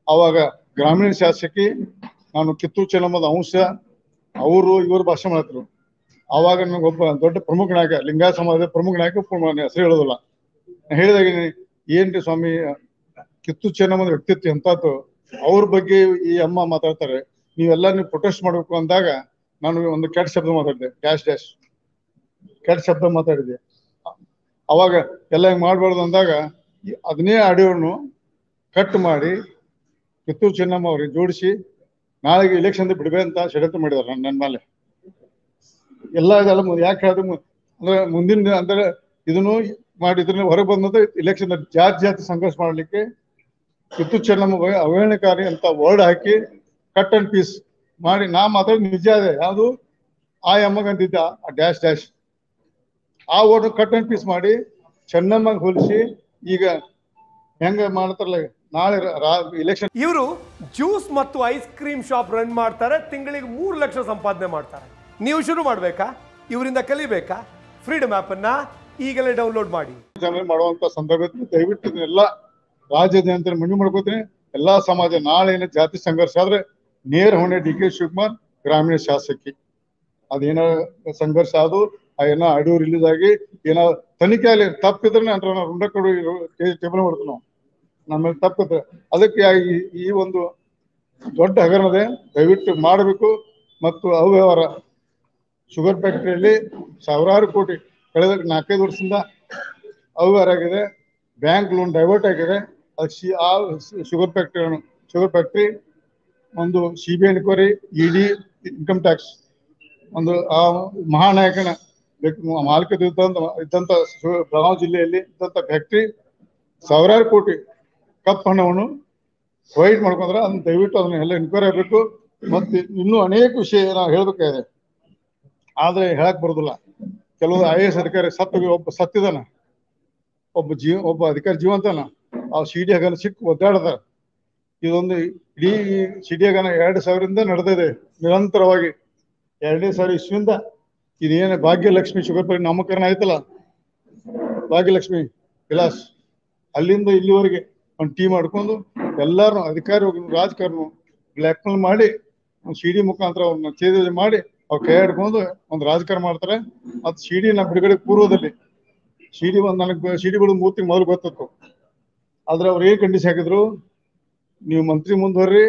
ಅವಾಗ ಗ್ರಾಮೀಣ ಶಾಸಕಿ ನಾನು ಕಿತ್ತೂರು ಚೆನ್ನಮ್ಮದ ಅಂಶ ಅವರು ಇವರು ಭಾಷಣ ಮಾಡ್ತಿರು ಅವಾಗ ನನಗೊಬ್ಬ ದೊಡ್ಡ ಪ್ರಮುಖ ನಾಯಕ ಲಿಂಗಾಯತ ಸಮಾಜದ ಪ್ರಮುಖ ನಾಯಕ ಪು- ಹೆಸರು ಹೇಳೋದಿಲ್ಲ ನಾ ಹೇಳಿದಾಗ ಏನ್ರಿ ಸ್ವಾಮಿ ಕಿತ್ತೂರು ಚೆನ್ನಮ್ಮನ ವ್ಯಕ್ತಿತ್ವ ಎಂತಾತು ಅವ್ರ ಬಗ್ಗೆ ಈ ಅಮ್ಮ ಮಾತಾಡ್ತಾರೆ ನೀವೆಲ್ಲ ನೀವು ಪ್ರೊಟೆಸ್ಟ್ ಮಾಡ್ಬೇಕು ಅಂದಾಗ ನಾನು ಒಂದು ಕೆಟ್ಟ ಶಬ್ದ ಮಾತಾಡಿದೆ ಡ್ಯಾಶ್ ಡ್ಯಾಶ್ ಕೆಟ್ಟ ಶಬ್ದ ಮಾತಾಡಿದೆ ಅವಾಗ ಎಲ್ಲ ಹಿಂಗ್ ಮಾಡ್ಬಾರ್ದು ಅಂದಾಗ ಈ- ಅದನ್ನೇ ಆಡಿಯೋನು ಕಟ್ ಮಾಡಿ ಕಿತ್ತೂರು ಚೆನ್ನಮ್ಮ ಅವ್ರಿಗೆ ಜೋಡಿಸಿ ನಾಳೆಗೆ ಇಲೆಕ್ಷನ್ ಬಿಡ್ಬೇ ಅಂತ ಷಡ್ಯಂತ್ರ ಮಾಡಿದಾರೆ ನನ್ನ ನನ್ನ ಮೇಲೆ ಎಲ್ಲ ಇದೆಲ್ಲ ಮು- ಯಾಕೆ ಹೇಳಿದ್ರೆ ಮು- ಅಂದ್ರೆ ಮುಂದಿನ ದಿನ ಅಂದ್ರೆ ಇದನ್ನು ಮಾಡಿದ್ರೆ ಹೊರಗೆ ಬಂದಂತ ಇಲೆಕ್ಷನ್ ಜಾತಿ ಜಾತಿ ಸಂಘರ್ಷ ಮಾಡ್ಲಿಕ್ಕೆ ಕಿತ್ತೂರು ಚೆನ್ನಮ್ಮ ಬಗ್ಗೆ ಅವಹೇಳನಕಾರಿ ಅಂತ ವರ್ಡ್ ಹಾಕಿ ಕಟ್ ಅಂಡ್ ಪೀಸ್ ಮಾಡಿ ನಾ ಮಾತಾಡಿ ನಿಜ ಅದೇ ಯಾವುದು ಆ ಅಮ್ಮಗಂತಿದ್ದ ಆ ಡ್ಯಾಶ್ ಡ್ಯಾಶ್ ಆ ವರ್ಡ್ ಕಟ್ ಅಂಡ್ ಪೀಸ್ ಮಾಡಿ ಚೆನ್ನಮ್ಮಗ್ ಹೋಲಿಸಿ ಈಗ ಹೆಂಗ ಮಾಡ್ತಾರಲ್ಲ ನಾಳೆ ಇಲೆಕ್ಷನ್ ಇವರು ಜ್ಯೂಸ್ ಮತ್ತು ಐಸ್ ಕ್ರೀಮ್ ಶಾಪ್ ರನ್ ಮಾಡ್ತಾರೆ ತಿಂಗಳಿಗೆ ಮೂರು ಲಕ್ಷ ಸಂಪಾದನೆ ಮಾಡ್ತಾರೆ ನೀವು ಶುರು ಮಾಡಬೇಕಾ ಇವರಿಂದ ಕಲಿಬೇಕಾ ಫ್ರೀಡಮ್ ಆ್ಯಪನ್ನ ಈಗಲೇ ಡೌನ್ಲೋಡ್ ಮಾಡಿ ಜನರು ಮಾಡುವಂತ ಸಂದರ್ಭ ಇತ್ತು. ದಯವಿಟ್ಟು ಇದನ್ನೆಲ್ಲ ರಾಜ್ಯದ ಅಂತ ಮನವಿ ಮಾಡ್ಕೋತೀನಿ ಎಲ್ಲಾ ಸಮಾಜ ನಾಳೆ ಏನೇ ಜಾತಿ ಸಂಘರ್ಷ ಆದ್ರೆ ನೇರ ಹೊಣೆ ಡಿ ಕೆ ಶಿವಕುಮಾರ್ ಗ್ರಾಮೀಣ ಶಾಸಕಿ ಅದೇನ ಸಂಘರ್ಷ ಆದು ಆ ಏನೋ ಆಡಿಯೋ ರಿಲೀಸ್ ಆಗಿ ಏನೋ ತನಿಖೆ ಅಲ್ಲಿ ತಪ್ಪಿದ್ರೆ ನಂತರ ನಾವು ರುಂಡ ಕೊಡು ಟೇಬಲ್ ಮಾಡ್ತೀವಿ ನಾವು ನಮ್ಮ ಮೇಲೆ ತಪ್ಪಿದ್ರೆ ಅದಕ್ಕೆ ಈ- ಈ ಒಂದು ದೊಡ್ಡ ಹಗರಣದೆ ದಯವಿಟ್ಟು ಮಾಡಬೇಕು ಮತ್ತು ಅವ್ಯವಹಾರ ಶುಗರ್ ಫ್ಯಾಕ್ಟರಿಯಲ್ಲಿ ಸಾವಿರಾರು ಕೋಟಿ ಕಳೆದ ನಾಲ್ಕೈದು ವರ್ಷದಿಂದ ಅವ್ಯವಹಾರ ಆಗಿದೆ ಬ್ಯಾಂಕ್ ಲೋನ್ ಡೈವರ್ಟ್ ಆಗಿದೆ ಅದಕ್ಕೆ ಸಿ ಆ ಶುಗರ್ ಫ್ಯಾಕ್ಟರಿ ಶುಗರ್ ಫ್ಯಾಕ್ಟರಿ ಒಂದು C B I enquiry E D income tax ಒಂದು ಆ ಮಹಾನಾಯಕನ ವ್ಯಕ್ತಿ- ಮಾಲೀಕತ್ವ ಇದ್ದಂತ ಇದ್ದಂತ ಶು- ಬೆಳಗಾವಿ ಜಿಲ್ಲೆಯಲ್ಲಿ ಇದ್ದಂತ ಫ್ಯಾಕ್ಟರಿ ಸಾವಿರಾರು ಕೋಟಿ ಕಪ್ ಹಣವನ್ನು ವೈಟ್ ಮಾಡ್ಕೊಂಡ್ರೆ ಅದನ್ನ ದಯವಿಟ್ಟು ಅದನ್ನ ಎಲ್ಲ ಎನ್ಕ್ವೈರಿ ಆಗಬೇಕು ಮತ್ತೆ ಇನ್ನೂ ಅನೇಕ ವಿಷಯ ನಾವು ಹೇಳ್ಬೇಕಾಗಿದೆ ಆದ್ರೆ ಹೇಳಕ್ ಬರೋದಿಲ್ಲ ಕೆಲವು ಐ ಎಸ್ ಅಧಿಕಾರಿ ಸತ್ತು ಒಬ್ಬ ಸತ್ತಿದಾನ ಒಬ್ಬ ಜೀವ ಒಬ್ಬ ಅಧಿಕಾರಿ ಜೀವಂತನ ಆ ಸಿ ಡಿ ಹಗನ ಸಿಕ್ಕು ಒದ್ದಾಡದ ಇದೊಂದು ಇಡೀ ಸಿ ಡಿ ಹಗನ ಎರಡು ಸಾವಿರದಿಂದ ನಡೆದಿದೆ ನಿರಂತರವಾಗಿ ಎರಡನೇ ಸಾವಿರ ಇಸ್ವಿಯಿಂದ ಇದೇನು ಭಾಗ್ಯಲಕ್ಷ್ಮಿ ಶುಗರ್ ಫ್ಯಾಕ್ಟರಿ ನಾಮಕರಣ ಆಯ್ತಲ್ಲ ಭಾಗ್ಯಲಕ್ಷ್ಮಿ ವಿಲಾಸ್ ಅಲ್ಲಿಂದ ಇಲ್ಲಿವರೆಗೆ ಒಂದು ಟೀಮ್ ಮಾಡ್ಕೊಂಡು ಎಲ್ಲಾರು ಅಧಿಕಾರಿ ರಾಜಕಾರಣ ಬ್ಲ್ಯಾಕ್ ಮೇಲ್ ಮಾಡಿ ಒಂದು ಸಿ ಡಿ ಮುಖಾಂತರ ಅವ್ರನ್ನ ಛೇದ ಮಾಡಿ ಅವ್ರ ಕೈ ಹಿಡ್ಕೊಂಡು ಒಂದು ರಾಜಕಾರಣ ಮಾಡ್ತಾರೆ ಅದು ಸಿ ಡಿ ನಮ್ಮ ಬಿಡುಗಡೆ ಪೂರ್ವದಲ್ಲಿ ಸಿ ಡಿ ಒಂದು ನನಗೆ ಸಿ ಡಿ ಬಿಡೋದು ಮೂರ್ತಿ ಮೊದಲು ಗೊತ್ತಿತ್ತು ಆದ್ರೆ ಅವ್ರು ಏನ್ ಕಂಡೀಷನ್ ಹಾಕಿದ್ರು ನೀವು ಮಂತ್ರಿ ಮುಂದುವರ್ರಿ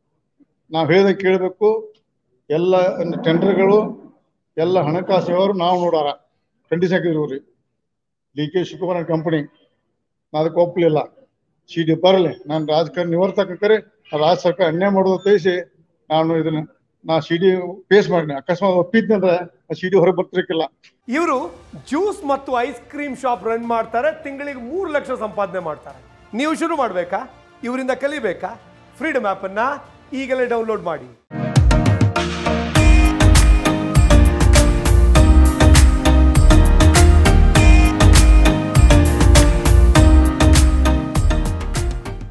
ನಾವ್ ಹೇಳ್ದ ಕೇಳಬೇಕು ಎಲ್ಲ ಟೆಂಡರ್ಗಳು ಎಲ್ಲ ಹಣಕಾಸು ವ್ಯವಹಾರ ನಾವು ನೋಡಾರ ಕಂಡೀಷನ್ ಹಾಕಿದ್ರು ಅವ್ರಿ ಡಿ ಕೆ ಶಿವಕುಮಾರ್ ಕಂಪನಿ ನಾ ಅದಕ್ಕೆ ಒಪ್ಪಲಿಲ್ಲ ಸಿ ಡಿ ಬರಲಿ ನಾನು ರಾಜಕಾರಣ ನಿವರ್ತಕರೆ ರಾಜ್ಯ ಸರ್ಕಾರ ಅನ್ಯಾಯ ಮಾಡೋದು ತಿಳಿಸಿ ನಾನು ಇದನ್ನ ನಾ ಸಿ ಡಿ ಪೇಸ್ ಮಾಡಿನಿ ಅಕಸ್ಮಾತ್ ಒಪ್ಪಿದ್ನಂದ್ರೆ ಆ ಸಿ ಡಿ ಹೊರಗೆ ಬರ್ತಿರ್ಕಿಲ್ಲ ಇವರು ಜ್ಯೂಸ್ ಮತ್ತು ಐಸ್ ಕ್ರೀಮ್ ಶಾಪ್ ರನ್ ಮಾಡ್ತಾರೆ ತಿಂಗಳಿಗೆ ಮೂರು ಲಕ್ಷ ಸಂಪಾದನೆ ಮಾಡ್ತಾರೆ ನೀವು ಶುರು ಮಾಡಬೇಕಾ ಇವರಿಂದ ಕಲಿಬೇಕಾ ಫ್ರೀಡಮ್ ಆ್ಯಪನ್ನ ಈಗಲೇ ಡೌನ್ಲೋಡ್ ಮಾಡಿ